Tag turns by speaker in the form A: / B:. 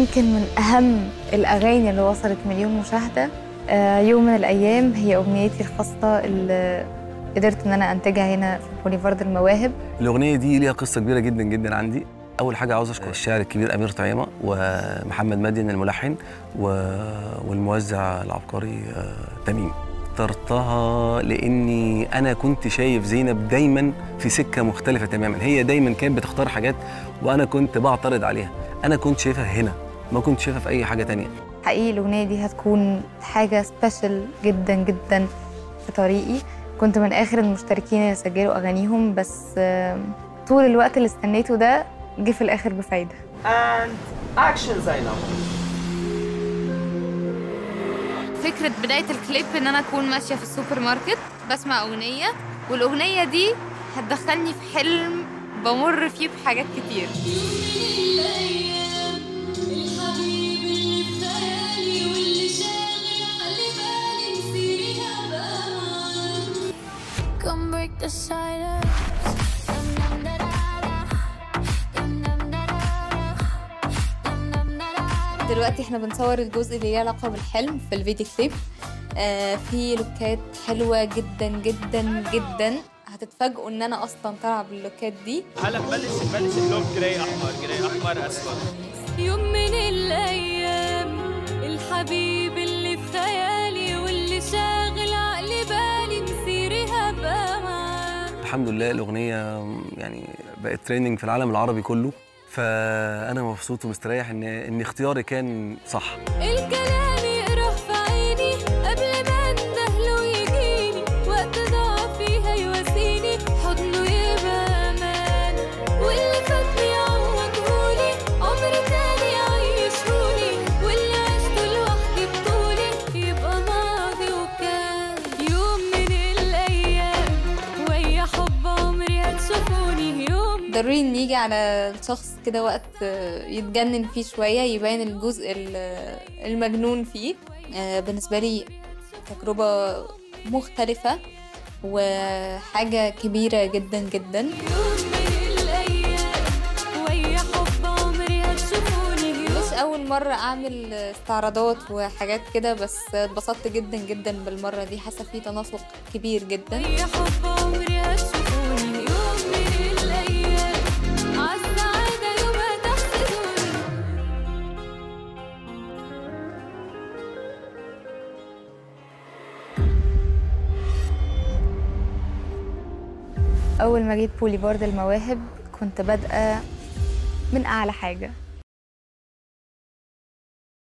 A: يمكن من أهم الأغاني اللي وصلت مليون مشاهدة آه، يوم من الأيام هي أغنيتي الخاصة اللي قدرت إن أنا أنتجها هنا في بوليفارد المواهب
B: الأغنية دي ليها قصة كبيرة جدا جدا عندي أول حاجة عاوز أشكر الشاعر الكبير أمير طعيمة ومحمد مدين الملحن و... والموزع العبقري آه، تميم اخترتها لأني أنا كنت شايف زينب دايما في سكة مختلفة تماما هي دايما كانت بتختار حاجات وأنا كنت بعترض عليها أنا كنت شايفها هنا ما كنت شايفها في أي حاجة تانية
A: حقيقي الأغنية دي هتكون حاجة سبيشال جدا جدا في طريقي كنت من آخر المشتركين اللي سجلوا أغانيهم بس آه، طول الوقت اللي استنيته ده جه في الآخر بفايدة
C: and action زينب
D: فكرة بداية الكليب إن أنا أكون ماشية في السوبر ماركت بسمع أغنية والأغنية دي هتدخلني في حلم بمر فيه بحاجات كتير
E: Come break the silence. Dum dum da da da. Dum dum da da da. Dum dum da da da.
A: دلوقتي احنا بنصور الجزء اللي ليه علاقة بالحلم في الفيديو كليب آه في لوكات حلوة جدا جدا جدا هتتفاجئوا ان انا اصلا طالعة باللوكات دي
C: هلا ببلش ببلش اللون جراي احمر جراي احمر اسود
E: يوم من الأيام الحبيب اللي في خيالي واللي شاغل عقلي بالي مسيري هبقى معاه
B: الحمد لله الأغنية يعني بقت تريندنج في العالم العربي كله فأنا مبسوط ومستريح إن إن اختياري كان صح
E: الكلام يقرح في عيني قبل ما اندهله يجيني وقت ضعفي هيواسيني حضنه يبقى امان واللي فاتني يعوضهولي عمر تاني يعيشهولي واللي عشته لوحدي بطولي يبقى ماضي وكان يوم من الايام ويا حب عمري هتشوفوني يوم
A: ضروري ان يجي على الشخص كده وقت آه، يتجنن فيه شوية يبين الجزء ال- المجنون فيه آه، بالنسبة لي تجربة مختلفة وحاجة كبيرة جدا جدا
E: يوم من الأيام ويا حب عمري هتشوفوني
A: مش أول مرة أعمل استعراضات وحاجات كده بس اتبسطت جدا جدا بالمرة دي حاسة في تناسق كبير جدا
E: ويا حب عمري هتشوفوني يوم من الأيام عالسعادة يوم هتحسدوني
A: أول ما جيت بوليفارد المواهب كنت بادئة من أعلى حاجة